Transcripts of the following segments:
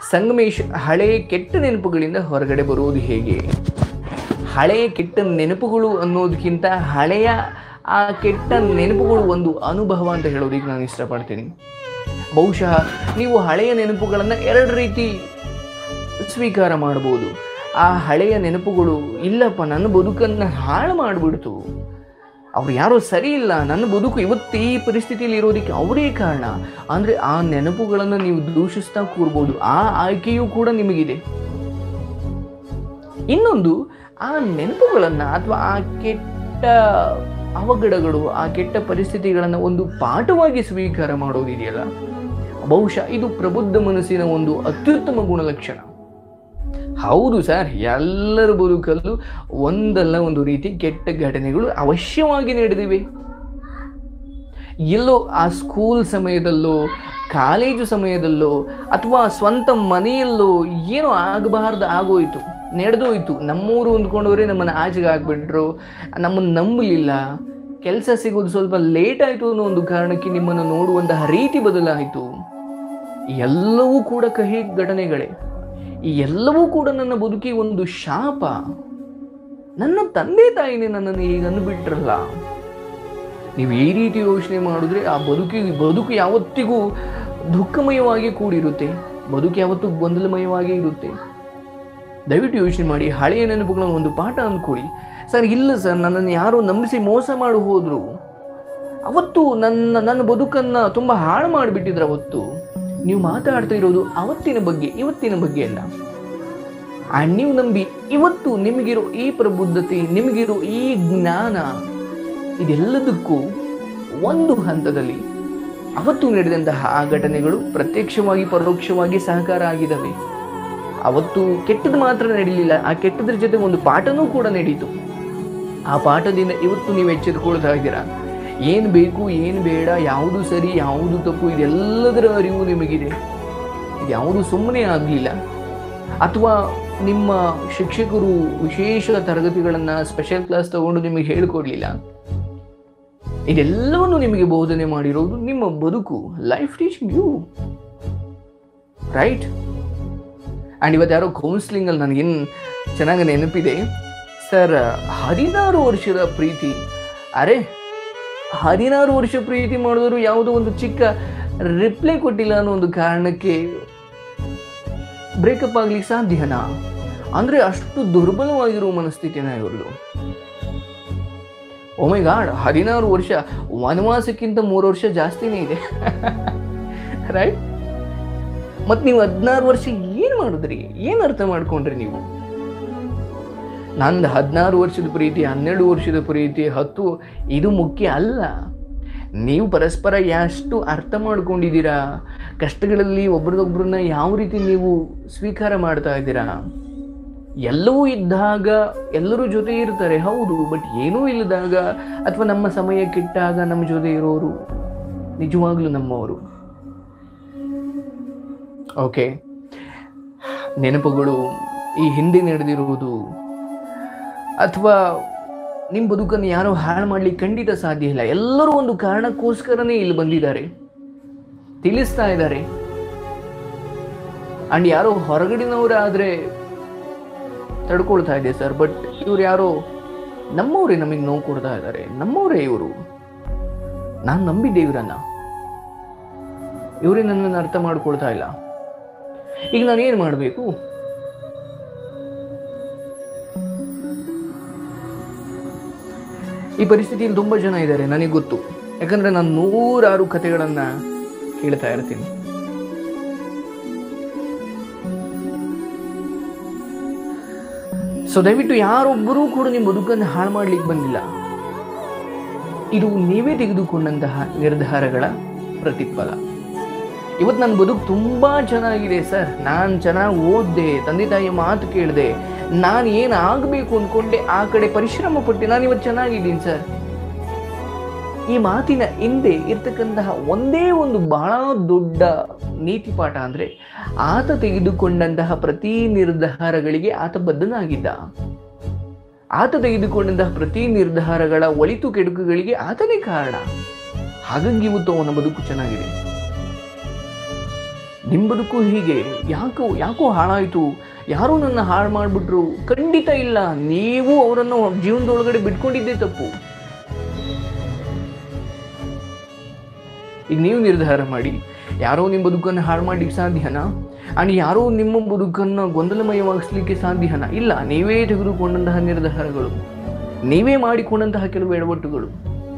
ಸಂಗಮೇಶ್ ಹಳೆಯ ಕೆಟ್ಟ ನೆನಪುಗಳಿಂದ ಹೊರಗಡೆ ಬರುವುದು ಹೇಗೆ ಹಳೆಯ ಕೆಟ್ಟ ನೆನಪುಗಳು ಅನ್ನೋದಕ್ಕಿಂತ ಹಳೆಯ ಆ ಕೆಟ್ಟ ನೆನಪುಗಳು ಒಂದು ಅನುಭವ ಅಂತ ಹೇಳೋದಕ್ಕೆ ನಾನು ಇಷ್ಟಪಡ್ತೀನಿ ಬಹುಶಃ ನೀವು ಹಳೆಯ ನೆನಪುಗಳನ್ನು ಎರಡು ರೀತಿ ಸ್ವೀಕಾರ ಮಾಡ್ಬೋದು ಆ ಹಳೆಯ ನೆನಪುಗಳು ಇಲ್ಲಪ್ಪ ನನ್ನ ಬದುಕನ್ನು ಹಾಳು ಮಾಡಿಬಿಡ್ತು ಅವ್ರು ಯಾರೋ ಸರಿ ಇಲ್ಲ ನನ್ನ ಬದುಕು ಇವತ್ತು ಈ ಪರಿಸ್ಥಿತಿಯಲ್ಲಿ ಇರೋದಕ್ಕೆ ಅವರೇ ಕಾರಣ ಅಂದರೆ ಆ ನೆನಪುಗಳನ್ನು ನೀವು ದೂಷಿಸ್ತಾ ಕೂರ್ಬೋದು ಆ ಆಯ್ಕೆಯೂ ಕೂಡ ನಿಮಗಿದೆ ಇನ್ನೊಂದು ಆ ನೆನಪುಗಳನ್ನು ಅಥವಾ ಆ ಕೆಟ್ಟ ಅವಘಡಗಳು ಆ ಕೆಟ್ಟ ಪರಿಸ್ಥಿತಿಗಳನ್ನು ಒಂದು ಪಾಠವಾಗಿ ಸ್ವೀಕಾರ ಮಾಡೋದಿದೆಯಲ್ಲ ಬಹುಶಃ ಇದು ಪ್ರಬುದ್ಧ ಮನಸ್ಸಿನ ಒಂದು ಅತ್ಯುತ್ತಮ ಗುಣಲಕ್ಷಣ ಹೌದು ಸರ್ ಎಲ್ಲರ ಬದುಕಲ್ಲೂ ಒಂದಲ್ಲ ಒಂದು ರೀತಿ ಕೆಟ್ಟ ಘಟನೆಗಳು ಅವಶ್ಯವಾಗಿ ನಡೆದಿವೆ ಎಲ್ಲೋ ಆ ಸ್ಕೂಲ್ ಸಮಯದಲ್ಲೋ ಕಾಲೇಜು ಸಮಯದಲ್ಲೋ ಅಥವಾ ಸ್ವಂತ ಮನೆಯಲ್ಲೋ ಏನೋ ಆಗಬಾರ್ದು ಆಗೋಯ್ತು ನಡೆದೋಯ್ತು ನಮ್ಮೂರು ಅಂದ್ಕೊಂಡವ್ರೆ ನಮ್ಮನ್ನು ಆಚೆಗೆ ಹಾಕ್ಬಿಟ್ರು ನಮ್ಮನ್ನು ನಂಬಲಿಲ್ಲ ಕೆಲಸ ಸಿಗೋದು ಸ್ವಲ್ಪ ಲೇಟ್ ಆಯಿತು ಅನ್ನೋ ಒಂದು ಕಾರಣಕ್ಕೆ ನಿಮ್ಮನ್ನು ನೋಡುವಂತಹ ರೀತಿ ಬದಲಾಯಿತು ಎಲ್ಲವೂ ಕೂಡ ಕಹಿ ಘಟನೆಗಳೇ ಈ ಎಲ್ಲವೂ ಕೂಡ ನನ್ನ ಬದುಕಿ ಒಂದು ಶಾಪ ನನ್ನ ತಂದೆ ತಾಯಿನೇ ನನ್ನನ್ನು ಈಗ ಅಂದ್ಬಿಟ್ರಲ್ಲ ನೀವು ಈ ರೀತಿ ಯೋಚನೆ ಮಾಡಿದ್ರೆ ಆ ಬದುಕಿಗೆ ಬದುಕು ಯಾವತ್ತಿಗೂ ದುಃಖಮಯವಾಗಿ ಕೂಡಿರುತ್ತೆ ಬದುಕು ಯಾವತ್ತೂ ಗೊಂದಲಮಯವಾಗಿ ಇರುತ್ತೆ ದಯವಿಟ್ಟು ಯೋಚನೆ ಮಾಡಿ ಹಳೆಯ ನೆನಪುಗಳನ್ನು ಒಂದು ಪಾಠ ಅಂದ್ಕೊಳ್ಳಿ ಸರ್ ಇಲ್ಲ ಸರ್ ನನ್ನನ್ನು ಯಾರೋ ನಂಬಿಸಿ ಮೋಸ ಮಾಡಿ ಹೋದ್ರು ಅವತ್ತು ನನ್ನ ನನ್ನ ಬದುಕನ್ನು ತುಂಬ ಹಾಳು ಮಾಡಿಬಿಟ್ಟಿದ್ರು ಅವತ್ತು ನೀವು ಮಾತಾಡ್ತಾ ಇರೋದು ಅವತ್ತಿನ ಬಗ್ಗೆ ಇವತ್ತಿನ ಬಗ್ಗೆ ಅಲ್ಲ ಆ ನೀವು ನಂಬಿ ಇವತ್ತು ನಿಮಗಿರೋ ಈ ಪ್ರಬುದ್ಧತೆ ನಿಮಗಿರೋ ಈ ಜ್ಞಾನ ಇದೆಲ್ಲದಕ್ಕೂ ಒಂದು ಹಂತದಲ್ಲಿ ಅವತ್ತು ನಡೆದಂತಹ ಆ ಘಟನೆಗಳು ಪ್ರತ್ಯಕ್ಷವಾಗಿ ಪರೋಕ್ಷವಾಗಿ ಸಹಕಾರ ಆಗಿದ್ದಾವೆ ಅವತ್ತು ಕೆಟ್ಟದ್ದು ಮಾತ್ರ ನಡೀಲಿಲ್ಲ ಆ ಕೆಟ್ಟದ್ರ ಜೊತೆ ಒಂದು ಪಾಠನೂ ಕೂಡ ನಡೀತು ಆ ಪಾಠದಿಂದ ಇವತ್ತು ನೀವು ಎಚ್ಚರಿಕೊಳ್ತಾ ಇದ್ದೀರಾ ಏನು ಬೇಕು ಏನು ಬೇಡ ಯಾವುದು ಸರಿ ಯಾವುದು ತಪ್ಪು ಇದೆಲ್ಲದರ ಅರಿವು ನಿಮಗಿದೆ ಇದು ಯಾವುದು ಸುಮ್ಮನೆ ಆಗಲಿಲ್ಲ ಅಥವಾ ನಿಮ್ಮ ಶಿಕ್ಷಕರು ವಿಶೇಷ ತರಗತಿಗಳನ್ನು ಸ್ಪೆಷಲ್ ಕ್ಲಾಸ್ ತಗೊಂಡು ನಿಮಗೆ ಹೇಳಿಕೊಡ್ಲಿಲ್ಲ ಇದೆಲ್ಲವನ್ನು ನಿಮಗೆ ಬೋಧನೆ ಮಾಡಿರೋದು ನಿಮ್ಮ ಬದುಕು life teaching you right and ಇವತ್ತು ಯಾರೋ ಕೌನ್ಸಿಲಿಂಗಲ್ಲಿ ನನಗೇನು ಚೆನ್ನಾಗಿ ನೆನಪಿದೆ ಸರ್ ಹದಿನಾರು ವರ್ಷದ ಪ್ರೀತಿ ಅರೆ ಹದಿನಾರು ವರ್ಷ ಪ್ರೀತಿ ಮಾಡಿದವರು ಯಾವುದೋ ಒಂದು ಚಿಕ್ಕ ರಿಪ್ಲೈ ಕೊಟ್ಟಿಲ್ಲ ಅನ್ನೋ ಒಂದು ಕಾರಣಕ್ಕೆ ಬ್ರೇಕಪ್ ಆಗ್ಲಿಕ್ಕೆ ಸಾಧ್ಯನಾ ಅಂದರೆ ಅಷ್ಟು ದುರ್ಬಲವಾಗಿರುವ ಮನಸ್ಥಿತಿನ ಇವ್ರದ್ದು ಓಮೈ ಗಾಡ್ ಹದಿನಾರು ವರ್ಷ ವನವಾಸಕ್ಕಿಂತ ಮೂರು ವರ್ಷ ಜಾಸ್ತಿನೇ ಇದೆ ರೈಟ್ ಮತ್ತು ನೀವು ಹದಿನಾರು ವರ್ಷ ಏನು ಮಾಡಿದ್ರಿ ಏನು ಅರ್ಥ ಮಾಡ್ಕೊಂಡ್ರಿ ನೀವು ನಂದು ಹದಿನಾರು ವರ್ಷದ ಪ್ರೀತಿ ಹನ್ನೆರಡು ವರ್ಷದ ಪ್ರೀತಿ ಹತ್ತು ಇದು ಮುಖ್ಯ ಅಲ್ಲ ನೀವು ಪರಸ್ಪರ ಎಷ್ಟು ಅರ್ಥ ಮಾಡ್ಕೊಂಡಿದ್ದೀರಾ ಕಷ್ಟಗಳಲ್ಲಿ ಒಬ್ರದೊಬ್ರನ್ನ ಯಾವ ರೀತಿ ನೀವು ಸ್ವೀಕಾರ ಮಾಡ್ತಾ ಇದ್ದೀರಾ ಎಲ್ಲವೂ ಇದ್ದಾಗ ಎಲ್ಲರೂ ಜೊತೆ ಇರ್ತಾರೆ ಹೌದು ಬಟ್ ಏನೂ ಇಲ್ಲದಾಗ ಅಥವಾ ನಮ್ಮ ಸಮಯ ಕೆಟ್ಟಾಗ ನಮ್ಮ ಜೊತೆ ಇರೋರು ನಿಜವಾಗ್ಲೂ ನಮ್ಮವರು ಓಕೆ ನೆನಪುಗಳು ಈ ಹಿಂದೆ ನಡೆದಿರುವುದು ಅಥವಾ ನಿಮ್ಮ ಬದುಕನ್ನು ಯಾರೋ ಹಾಳು ಮಾಡ್ಲಿಕ್ಕೆ ಖಂಡಿತ ಸಾಧ್ಯ ಇಲ್ಲ ಎಲ್ಲರೂ ಒಂದು ಕಾರಣಕ್ಕೋಸ್ಕರನೇ ಇಲ್ಲಿ ಬಂದಿದ್ದಾರೆ ತಿಳಿಸ್ತಾ ಇದ್ದಾರೆ ಅಂಡ್ ಯಾರೋ ಹೊರಗಡೆನವರಾದ್ರೆ ತಡ್ಕೊಳ್ತಾ ಇದೆ ಸರ್ ಬಟ್ ಇವ್ರು ಯಾರೋ ನಮ್ಮವರೇ ನಮಗೆ ನೋವು ಕೊಡ್ತಾ ಇದ್ದಾರೆ ನಮ್ಮವರೇ ಇವರು ನಾನು ನಂಬಿದ್ದೆ ಇವರನ್ನ ಇವರೇ ನನ್ನನ್ನು ಅರ್ಥ ಮಾಡ್ಕೊಳ್ತಾ ಇಲ್ಲ ಈಗ ನಾನು ಏನು ಮಾಡಬೇಕು ಈ ಪರಿಸ್ಥಿತಿಯಲ್ಲಿ ತುಂಬ ಜನ ಇದ್ದಾರೆ ನನಗೆ ಗೊತ್ತು ಯಾಕಂದ್ರೆ ನಾನು ನೂರಾರು ಕಥೆಗಳನ್ನ ಕೇಳ್ತಾ ಇರ್ತೀನಿ ಸೊ ದಯವಿಟ್ಟು ಯಾರೊಬ್ಬರೂ ಕೂಡ ನಿಮ್ಮ ಬದುಕನ್ನು ಹಾಳು ಮಾಡ್ಲಿಕ್ಕೆ ಬಂದಿಲ್ಲ ಇದು ನೀವೇ ತೆಗೆದುಕೊಂಡಂತಹ ನಿರ್ಧಾರಗಳ ಪ್ರತಿಫಲ ಇವತ್ತು ನನ್ನ ಬದುಕು ತುಂಬ ಚೆನ್ನಾಗಿದೆ ಸರ್ ನಾನು ಚೆನ್ನಾಗಿ ಓದಿದೆ ತಂದೆ ತಾಯಿ ಮಾತು ಕೇಳಿದೆ ನಾನು ಏನು ಆಗಬೇಕು ಅಂದ್ಕೊಂಡೆ ಆ ಕಡೆ ಪರಿಶ್ರಮ ಪಟ್ಟೆ ನಾನು ಇವತ್ತು ಚೆನ್ನಾಗಿದ್ದೀನಿ ಸರ್ ಈ ಮಾತಿನ ಹಿಂದೆ ಇರ್ತಕ್ಕಂತಹ ಒಂದೇ ಒಂದು ಬಹಳ ದೊಡ್ಡ ನೀತಿ ಪಾಠ ಅಂದರೆ ಆತ ತೆಗೆದುಕೊಂಡಂತಹ ಪ್ರತಿ ನಿರ್ಧಾರಗಳಿಗೆ ಆತ ಬದ್ಧನಾಗಿದ್ದ ಆತ ತೆಗೆದುಕೊಂಡಂತಹ ಪ್ರತಿ ನಿರ್ಧಾರಗಳ ಒಳಿತು ಕೆಡುಕುಗಳಿಗೆ ಆತನೇ ಕಾರಣ ಹಾಗಾಗಿ ಇವತ್ತು ಅವನ ಬದುಕು ಚೆನ್ನಾಗಿದೆ ನಿಮ್ಮ ಬದುಕು ಹೀಗೆ ಯಾಕೋ ಯಾಕೋ ಹಾಳಾಯಿತು ಯಾರೋ ನನ್ನ ಹಾಳು ಮಾಡಿಬಿಟ್ರು ಖಂಡಿತ ಇಲ್ಲ ನೀವು ಅವರನ್ನು ಜೀವನದೊಳಗಡೆ ಬಿಟ್ಕೊಂಡಿದ್ದೇ ತಪ್ಪು ಈಗ ನೀವು ನಿರ್ಧಾರ ಮಾಡಿ ಯಾರೋ ನಿಮ್ಮ ಬದುಕನ್ನು ಹಾಳು ಮಾಡ್ಲಿಕ್ಕೆ ಸಾಧ್ಯನಾ ಆ್ಯಂಡ್ ಯಾರೋ ನಿಮ್ಮ ಬದುಕನ್ನು ಗೊಂದಲಮಯವಾಗಿಸ್ಲಿಕ್ಕೆ ಸಾಧ್ಯನಾ ಇಲ್ಲ ನೀವೇ ತೆಗೆದುಕೊಂಡಂತಹ ನಿರ್ಧಾರಗಳು ನೀವೇ ಮಾಡಿಕೊಂಡಂತಹ ಕೆಲವು ಎಡವಟ್ಟುಗಳು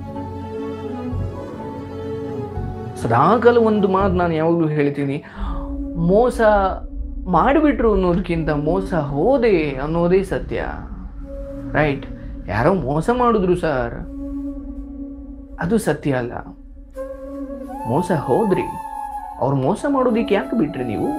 ಸದಾಕಾಲ ಒಂದು ಮಾತು ನಾನು ಯಾವಾಗಲೂ ಹೇಳ್ತೀನಿ ಮೋಸ ಮಾಡಿಬಿಟ್ರು ಅನ್ನೋದಕ್ಕಿಂತ ಮೋಸ ಹೋದೆ ಅನ್ನೋದೇ ಸತ್ಯ ರೈಟ್ ಯಾರೋ ಮೋಸ ಮಾಡಿದ್ರು ಸರ್ ಅದು ಸತ್ಯ ಅಲ್ಲ ಮೋಸ ಹೋದ್ರಿ ಅವ್ರು ಮೋಸ ಮಾಡೋದಕ್ಕೆ ಯಾಕೆ ಬಿಟ್ರಿ ನೀವು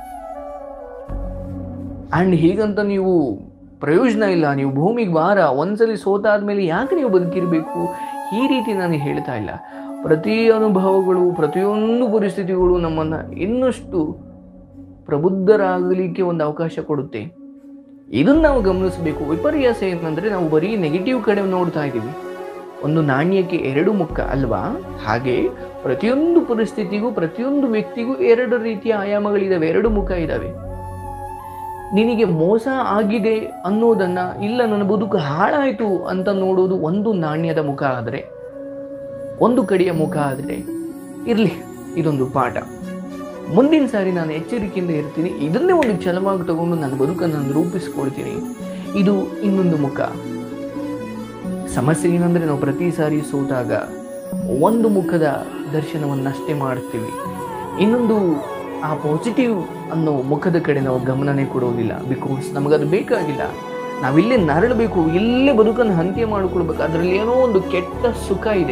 ಆ್ಯಂಡ್ ಹೀಗಂತ ನೀವು ಪ್ರಯೋಜನ ಇಲ್ಲ ನೀವು ಭೂಮಿಗೆ ಭಾರ ಒಂದ್ಸಲಿ ಸೋತಾದ್ಮೇಲೆ ಯಾಕೆ ನೀವು ಬದುಕಿರಬೇಕು ಈ ರೀತಿ ನಾನು ಹೇಳ್ತಾ ಇಲ್ಲ ಪ್ರತಿ ಅನುಭವಗಳು ಪ್ರತಿಯೊಂದು ಪರಿಸ್ಥಿತಿಗಳು ನಮ್ಮನ್ನು ಇನ್ನಷ್ಟು ಪ್ರಬುದ್ಧರಾಗಲಿಕ್ಕೆ ಒಂದು ಅವಕಾಶ ಕೊಡುತ್ತೆ ಇದನ್ನು ನಾವು ಗಮನಿಸಬೇಕು ವಿಪರ್ಯಾಸ ಏನಂದರೆ ನಾವು ಬರೀ ನೆಗೆಟಿವ್ ಕಡೆ ನೋಡ್ತಾ ಇದ್ದೀವಿ ಒಂದು ನಾಣ್ಯಕ್ಕೆ ಎರಡು ಮುಖ ಅಲ್ವಾ ಹಾಗೆ ಪ್ರತಿಯೊಂದು ಪರಿಸ್ಥಿತಿಗೂ ಪ್ರತಿಯೊಂದು ವ್ಯಕ್ತಿಗೂ ಎರಡು ರೀತಿಯ ಆಯಾಮಗಳಿದಾವೆ ಎರಡು ಮುಖ ಇದ್ದಾವೆ ನಿನಗೆ ಮೋಸ ಆಗಿದೆ ಅನ್ನೋದನ್ನ ಇಲ್ಲ ನನ್ನ ಬದುಕು ಹಾಳಾಯಿತು ಅಂತ ನೋಡೋದು ಒಂದು ನಾಣ್ಯದ ಮುಖ ಆದರೆ ಒಂದು ಕಡೆಯ ಮುಖ ಆದರೆ ಇರಲಿ ಇದೊಂದು ಪಾಠ ಮುಂದಿನ ಸಾರಿ ನಾನು ಎಚ್ಚರಿಕೆಯಿಂದ ಇರ್ತೀನಿ ಇದನ್ನೇ ಒಂದು ಛಲವಾಗಿ ತಗೊಂಡು ನನ್ನ ಬದುಕನ್ನು ನಾನು ರೂಪಿಸ್ಕೊಳ್ತೀನಿ ಇದು ಇನ್ನೊಂದು ಮುಖ ಸಮಸ್ಯೆ ಏನಂದರೆ ನಾವು ಪ್ರತಿ ಸಾರಿ ಸೋತಾಗ ಒಂದು ಮುಖದ ದರ್ಶನವನ್ನಷ್ಟೇ ಮಾಡ್ತೀವಿ ಇನ್ನೊಂದು ಆ ಪಾಸಿಟಿವ್ ಅನ್ನೋ ಮುಖದ ಕಡೆ ನಾವು ಗಮನನೇ ಕೊಡೋದಿಲ್ಲ ಬಿಕಾಸ್ ನಮಗದು ಬೇಕಾಗಿಲ್ಲ ನಾವಿಲ್ಲೇ ನರಳಬೇಕು ಇಲ್ಲೇ ಬದುಕನ್ನು ಹಂತ್ಯ ಮಾಡಿಕೊಳ್ಬೇಕು ಅದರಲ್ಲಿ ಏನೋ ಒಂದು ಕೆಟ್ಟ ಸುಖ ಇದೆ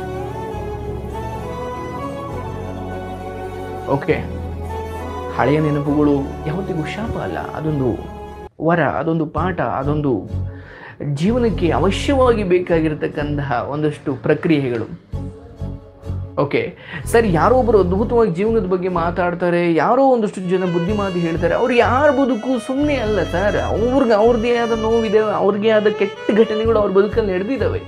ಓಕೆ ಹಳೆಯ ನೆನಪುಗಳು ಯಾವತ್ತಿಗೂ ಶಾಪ ಅಲ್ಲ ಅದೊಂದು ವರ ಅದೊಂದು ಪಾಠ ಅದೊಂದು ಜೀವನಕ್ಕೆ ಅವಶ್ಯವಾಗಿ ಬೇಕಾಗಿರತಕ್ಕಂತಹ ಒಂದಷ್ಟು ಪ್ರಕ್ರಿಯೆಗಳು ಓಕೆ ಸರ್ ಯಾರೋ ಒಬ್ಬರು ಅದ್ಭುತವಾಗಿ ಜೀವನದ ಬಗ್ಗೆ ಮಾತಾಡ್ತಾರೆ ಯಾರೋ ಒಂದಷ್ಟು ಜನ ಬುದ್ಧಿಮಾತಿ ಹೇಳ್ತಾರೆ ಅವ್ರು ಯಾರ ಬದುಕು ಸುಮ್ಮನೆ ಅಲ್ಲ ಸರ್ ಅವ್ರಿಗೆ ಅವ್ರದ್ದೇ ಆದ ನೋವಿದೆ ಅವ್ರಿಗೆ ಆದ ಕೆಟ್ಟ ಘಟನೆಗಳು ಅವ್ರ ಬದುಕಲ್ಲಿ ನಡೆದಿದ್ದಾವೆ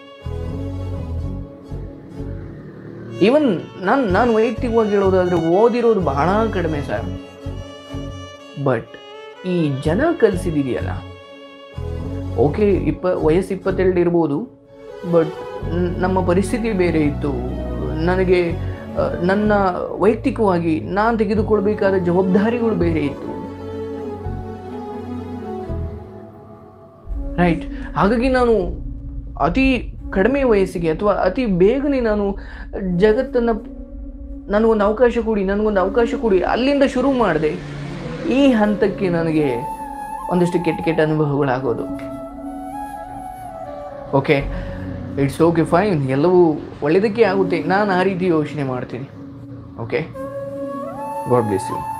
ಈವನ್ ನಾನು ನಾನು ವೈಯಕ್ತಿಕವಾಗಿ ಹೇಳೋದಾದ್ರೆ ಓದಿರೋದು ಬಹಳ ಕಡಿಮೆ ಸರ್ ಬಟ್ ಈ ಜನ ಕಲಿಸಿದಿದೆಯಲ್ಲ ಓಕೆ ಇಪ್ಪ ವಯಸ್ಸು ಇಪ್ಪತ್ತೆರಡು ಇರ್ಬೋದು ಬಟ್ ನಮ್ಮ ಪರಿಸ್ಥಿತಿ ಬೇರೆ ಇತ್ತು ನನಗೆ ಆ, ನನ್ನ ವೈಯಕ್ತಿಕವಾಗಿ ನಾನು ತೆಗೆದುಕೊಳ್ಬೇಕಾದ ಜವಾಬ್ದಾರಿಗಳು ಬೇರೆ ಇತ್ತು ರೈಟ್ ಹಾಗಾಗಿ ನಾನು ಅತಿ ಕಡಿಮೆ ವಯಸ್ಸಿಗೆ ಅಥವಾ ಅತಿ ಬೇಗನೆ ನಾನು ಜಗತ್ತನ್ನು ನನಗೊಂದು ಅವಕಾಶ ಕೊಡಿ ನನಗೊಂದು ಅವಕಾಶ ಕೊಡಿ ಅಲ್ಲಿಂದ ಶುರು ಮಾಡಿದೆ ಈ ಹಂತಕ್ಕೆ ನನಗೆ ಒಂದಷ್ಟು ಕೆಟ್ಟ ಕೆಟ್ಟ ಅನುಭವಗಳಾಗೋದು ಓಕೆ ಇಟ್ಸ್ ಓಕೆ ಫೈನ್ ಎಲ್ಲವೂ ಒಳ್ಳೆಯದಕ್ಕೆ ಆಗುತ್ತೆ ನಾನು ಆ ರೀತಿ ಯೋಚನೆ ಮಾಡ್ತೀನಿ ಓಕೆ ಗಾಡ್ ಬ್ಲೆಸ್ ಯು